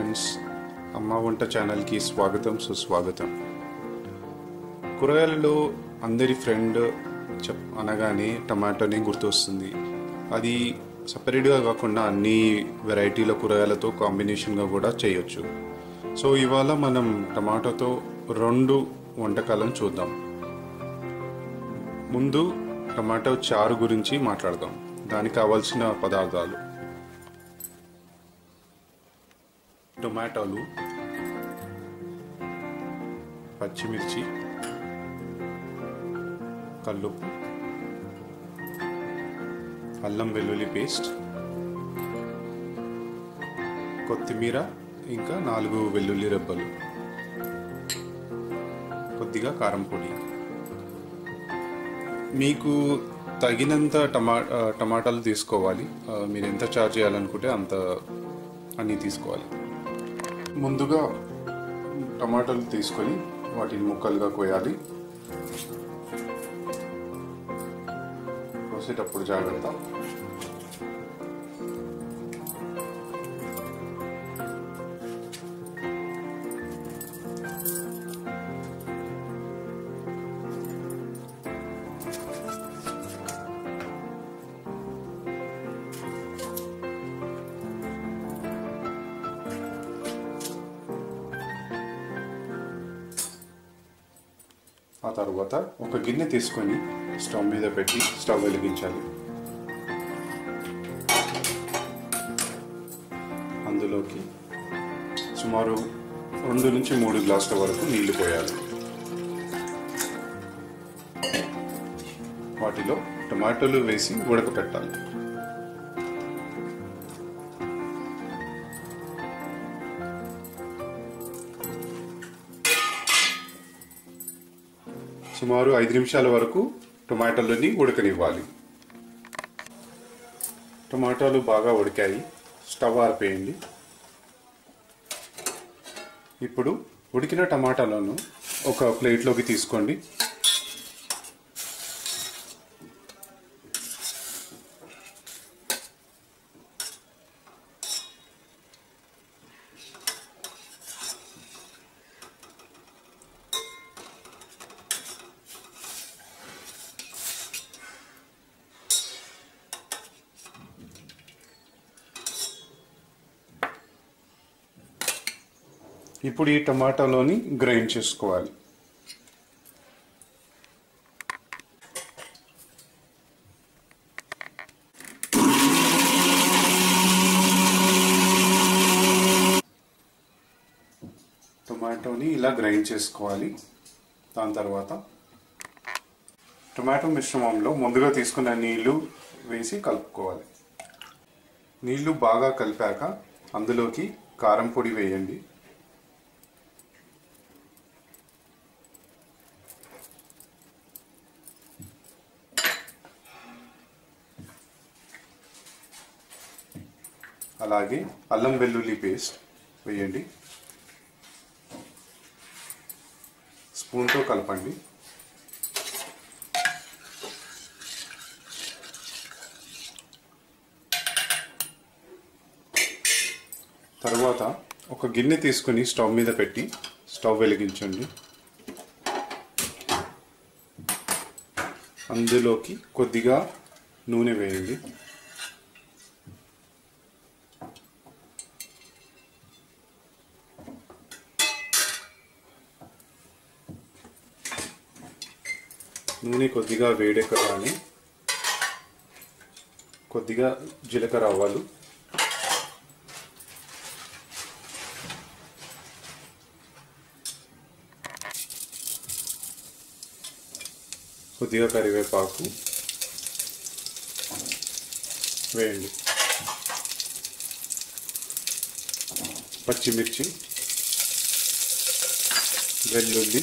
friends అమ్మ వంట ఛానల్కి స్వాగతం సుస్వాగతం కూరగాయలలో అందరి ఫ్రెండ్ చెప్ అనగానే టమాటోని గుర్తొస్తుంది అది సపరేట్గా కాకుండా అన్ని వెరైటీల కూరగాయలతో కాంబినేషన్గా కూడా చేయొచ్చు సో ఇవాళ మనం టమాటోతో రెండు వంటకాలను చూద్దాం ముందు టమాటో చారు గురించి మాట్లాడదాం దానికి కావాల్సిన పదార్థాలు టొమాటోలు పచ్చిమిర్చి కల్లుప్పు అల్లం వెల్లుల్లి పేస్ట్ కొత్తిమీర ఇంకా నాలుగు వెల్లుల్లి రెబ్బలు కొద్దిగా కారం పొడి మీకు తగినంత టమా ఆ, టమాటాలు తీసుకోవాలి ఆ, మీరు ఎంత చార్జ్ చేయాలనుకుంటే అంత అన్నీ తీసుకోవాలి ముందుగా టమాటాలు తీసుకొని వాటిని ముక్కలుగా కోయాలి కోసేటప్పుడు జాగ్రత్త ఆ తర్వాత ఒక గిన్నె తీసుకొని స్టవ్ మీద పెట్టి స్టవ్ వెలిగించాలి అందులోకి సుమారు రెండు నుంచి మూడు గ్లాసుల వరకు నీళ్లు పోయాలి వాటిలో టమాటోలు వేసి ఉడకపెట్టాలి సుమారు ఐదు నిమిషాల వరకు టొమాటోలని ఉడకనివ్వాలి టమాటాలు బాగా ఉడికాయి స్టవ్ ఆరిపోయింది ఇప్పుడు ఉడికిన టమాటాలను ఒక ప్లేట్లోకి తీసుకోండి ఇప్పుడు ఈ టమాటాలోని గ్రైండ్ చేసుకోవాలి టొమాటోని ఇలా గ్రైండ్ చేసుకోవాలి దాని తర్వాత టొమాటో మిశ్రమంలో ముందుగా తీసుకున్న నీళ్లు వేసి కలుపుకోవాలి నీళ్లు బాగా కలిపాక అందులోకి కారం పొడి వేయండి అలాగే అల్లం వెల్లుల్లి పేస్ట్ వేయండి స్పూన్తో కలపండి తర్వాత ఒక గిన్నె తీసుకుని స్టవ్ మీద పెట్టి స్టవ్ వెలిగించండి అందులోకి కొద్దిగా నూనె వేయండి నూనె కొద్దిగా వేడెక్కగానే కొద్దిగా జీలకర్ర ఆవాలు కొద్దిగా కరివేపాకు వేయండి పచ్చిమిర్చి వెల్లుల్లి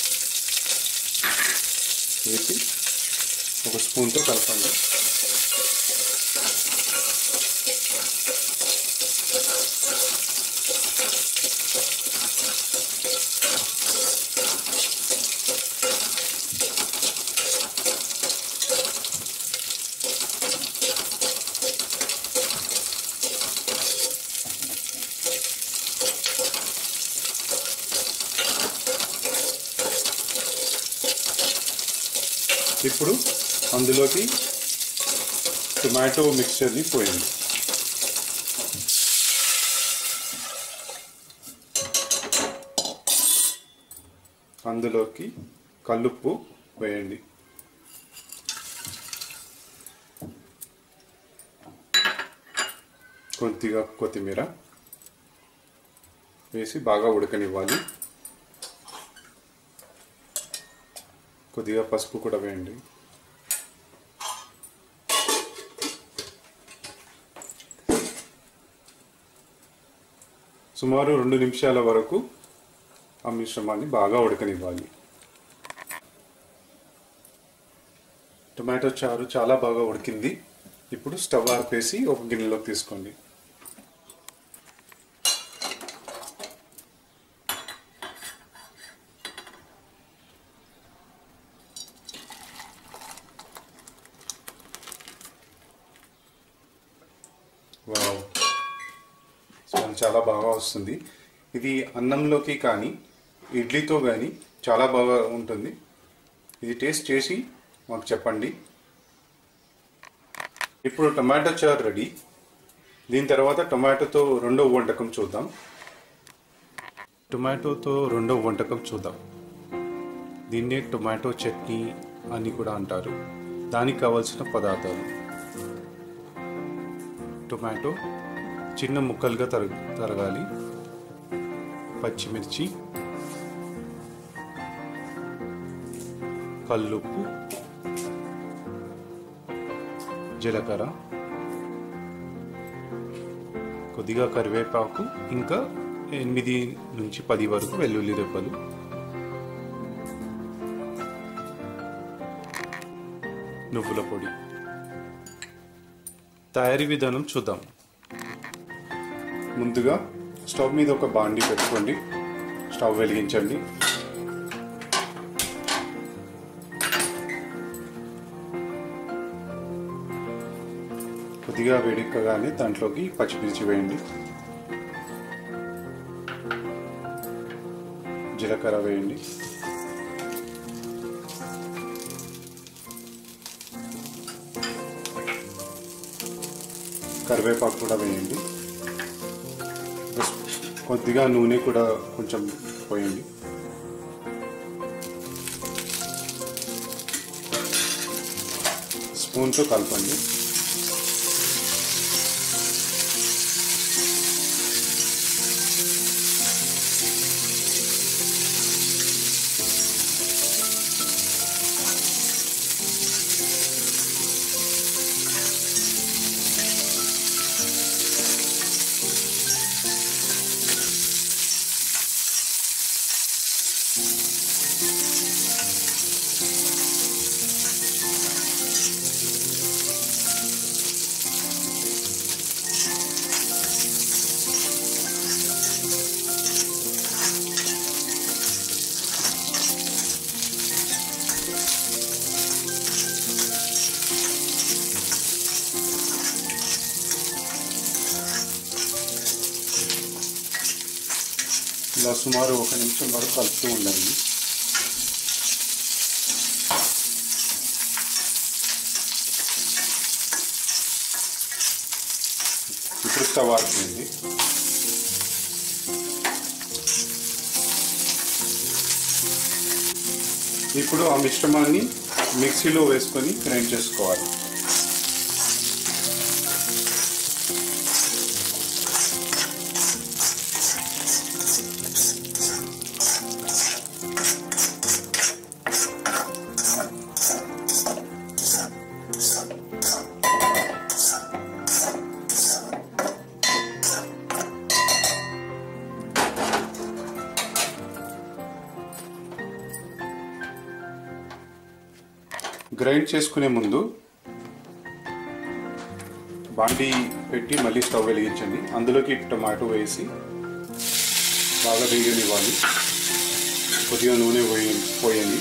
వేసి ఒక స్పూన్తో కలపండి ఇప్పుడు అందులోకి టొమాటో మిక్చర్ని పోయండి అందులోకి కల్లుప్పు వేయండి కొద్దిగా కొత్తిమీర వేసి బాగా ఉడకనివ్వాలి కొద్దిగా పసుపు కూడా వేయండి సుమారు రెండు నిమిషాల వరకు ఆ మిశ్రమాన్ని బాగా ఉడకనివ్వాలి టొమాటో చారు చాలా బాగా ఉడికింది ఇప్పుడు స్టవ్ ఆర్పేసి ఒక గిన్నెలోకి తీసుకోండి వావ్ స్మెల్ చాలా బాగా వస్తుంది ఇది అన్నంలోకి కానీ ఇడ్లీతో కానీ చాలా బాగా ఉంటుంది ఇది టేస్ట్ చేసి మాకు చెప్పండి ఇప్పుడు టమాటో చారు రెడీ దీని తర్వాత టొమాటోతో రెండవ వంటకం చూద్దాం టొమాటోతో రెండవ వంటకం చూద్దాం దీన్నే టొమాటో చట్నీ అని కూడా అంటారు దానికి కావాల్సిన పదార్థాలు టొమాటో చిన్న ముక్కలుగా తర తరగాలి పచ్చిమిర్చి కల్లుప్పు జీలకర్ర కొద్దిగా కరివేపాకు ఇంకా ఎనిమిది నుంచి పది వరకు వెల్లుల్లి రెబ్బలు నువ్వుల పొడి తయారీ విధానం చూద్దాం ముందుగా స్టవ్ మీద ఒక బాండి పెట్టుకోండి స్టవ్ వెలిగించండి కొద్దిగా వేడెక్కగానే దాంట్లోకి పచ్చిమిర్చి వేయండి జీలకర్ర వేయండి కరివేపాకు కూడా వేయండి కొద్దిగా నూనె కూడా కొంచెం పోయండి స్పూన్తో కలపండి ఇలా సుమారు ఒక నిమిషం వరకు కలుపుతూ ఉండండి ఇప్పుడు స్టవ్ ఆడుతుంది ఇప్పుడు ఆ మిశ్రమాన్ని మిక్సీలో వేసుకొని గ్రైండ్ చేసుకోవాలి గ్రైండ్ చేసుకునే ముందు బాండి పెట్టి మళ్ళీ స్టవ్ వెలిగించండి అందులోకి టమాటో వేసి బాగా వేయనివ్వాలి కొద్దిగా నూనె పోయి పోయండి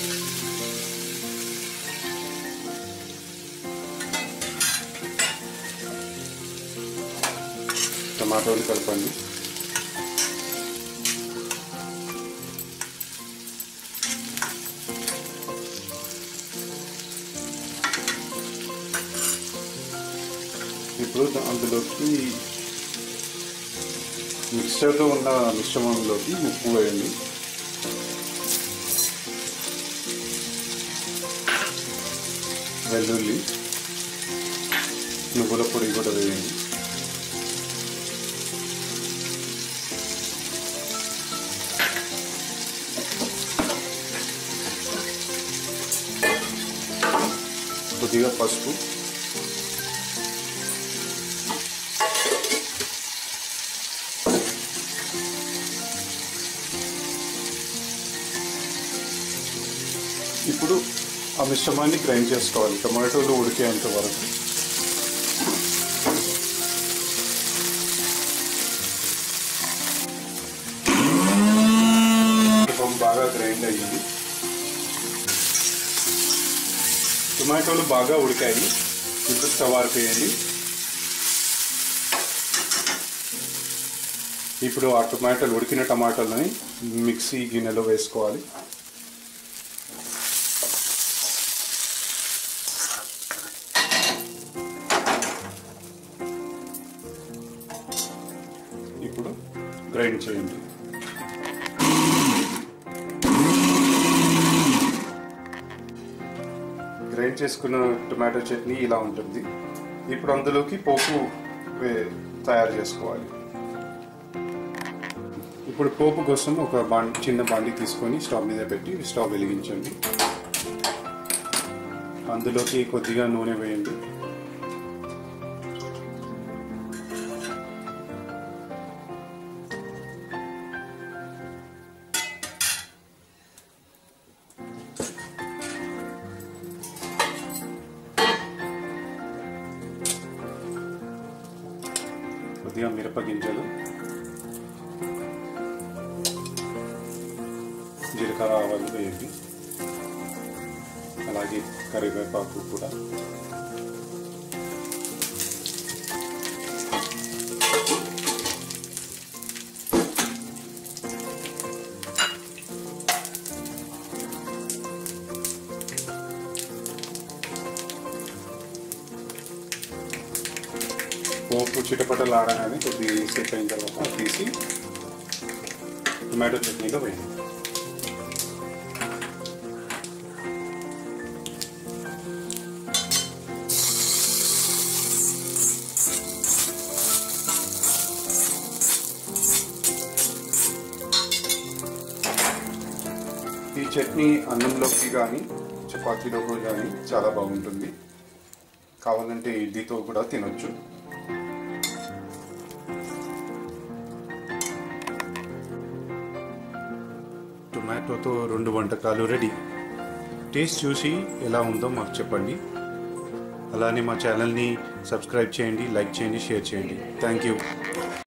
టమాటోని కలపండి ఇప్పుడు అందులోకి మిక్స్చర్తో ఉన్న మిశ్రమంలోకి ఉప్పు వేయండి వెల్లుల్లి నువ్వుల పొడి కూడా వేయండి కొద్దిగా పసుపు ఇప్పుడు ఆ మిశ్రమాన్ని గ్రైండ్ చేసుకోవాలి టమాటోలు ఉడికేంత వరకు కొంచెం బాగా గ్రైండ్ అయ్యింది టొమాటోలు బాగా ఉడికాయి ఇప్పుడు స్టవ్ ఆరిపోయండి ఇప్పుడు ఆ టొమాటోలు ఉడికిన టమాటోలని మిక్సీ గిన్నెలో వేసుకోవాలి ఇప్పుడు గ్రైండ్ చేయండి గ్రైండ్ చేసుకున్న టొమాటో చట్నీ ఇలా ఉంటుంది ఇప్పుడు అందులోకి పోపు వే- తయారు చేసుకోవాలి ఇప్పుడు పోపు కోసం ఒక బాండ్ చిన్న బాండి తీసుకొని స్టవ్ మీద పెట్టి స్టవ్ వెలిగించండి అందులోకి కొద్దిగా నూనె వేయండి కొద్దిగా మిరప గింజలు జీలకర్ర ఆవాలు వేయండి అలాగే కరివేపాకు కూడా పోపు చిటపటలు ఆడగానే కొద్ది సెట్ అయిన తర్వాత తీసి టొమాటో చట్నీలో వేయండి ఈ చట్నీ అన్నంలోకి కానీ చపాతీలోకి కానీ చాలా బాగుంటుంది కావాలంటే ఇడ్లీతో కూడా తినొచ్చు టొమాటోతో రెండు వంటకాలు రెడీ టేస్ట్ చూసి ఎలా ఉందో మాకు చెప్పండి అలానే మా ఛానల్ని సబ్స్క్రైబ్ చేయండి లైక్ చేయండి షేర్ చేయండి థ్యాంక్ యూ